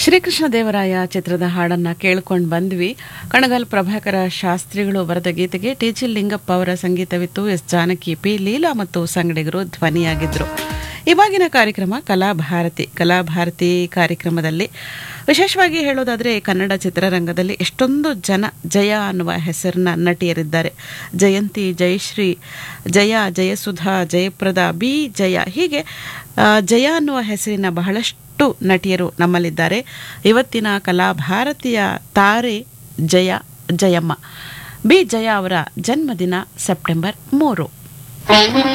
ಶ್ರೀಕೃಷ್ಣ ದೇವರಾಯ ಚಿತ್ರದ ಹಾಡನ್ನ ಕೇಳ್ಕೊಂಡು ಬಂದ್ವಿ ಕಣಗಲ್ ಪ್ರಭಾಕರ ಶಾಸ್ತ್ರಿಗಳು ಬರೆದ ಗೀತೆಗೆ ಟಿ ಜಿ ಲಿಂಗಪ್ಪ ಅವರ ಸಂಗೀತವಿತ್ತು ಎಸ್ ಜಾನಕಿ ಪಿ ಲೀಲಾ ಮತ್ತು ಸಂಗಡಿಗರು ಧ್ವನಿಯಾಗಿದ್ರು ಇವಾಗಿನ ಕಾರ್ಯಕ್ರಮ ಕಲಾಭಾರತಿ ಕಲಾಭಾರತಿ ಕಾರ್ಯಕ್ರಮದಲ್ಲಿ ವಿಶೇಷವಾಗಿ ಹೇಳೋದಾದರೆ ಕನ್ನಡ ಚಿತ್ರರಂಗದಲ್ಲಿ ಎಷ್ಟೊಂದು ಜನ ಜಯ ಅನ್ನುವ ಹೆಸರಿನ ನಟಿಯರಿದ್ದಾರೆ ಜಯಂತಿ ಜಯಶ್ರೀ ಜಯ ಜಯಸುಧಾ ಜಯಪ್ರದ ಬಿ ಜಯ ಹೀಗೆ ಆ, ಜಯ ಅನ್ನುವ ಹೆಸರಿನ ಬಹಳಷ್ಟು ನಟಿಯರು ನಮ್ಮಲ್ಲಿದ್ದಾರೆ ಇವತ್ತಿನ ಕಲಾಭಾರತಿಯ ತಾರೆ ಜಯ ಜಯಮ್ಮ ಬಿ ಜಯ ಅವರ ಜನ್ಮದಿನ ಸೆಪ್ಟೆಂಬರ್ ಮೂರು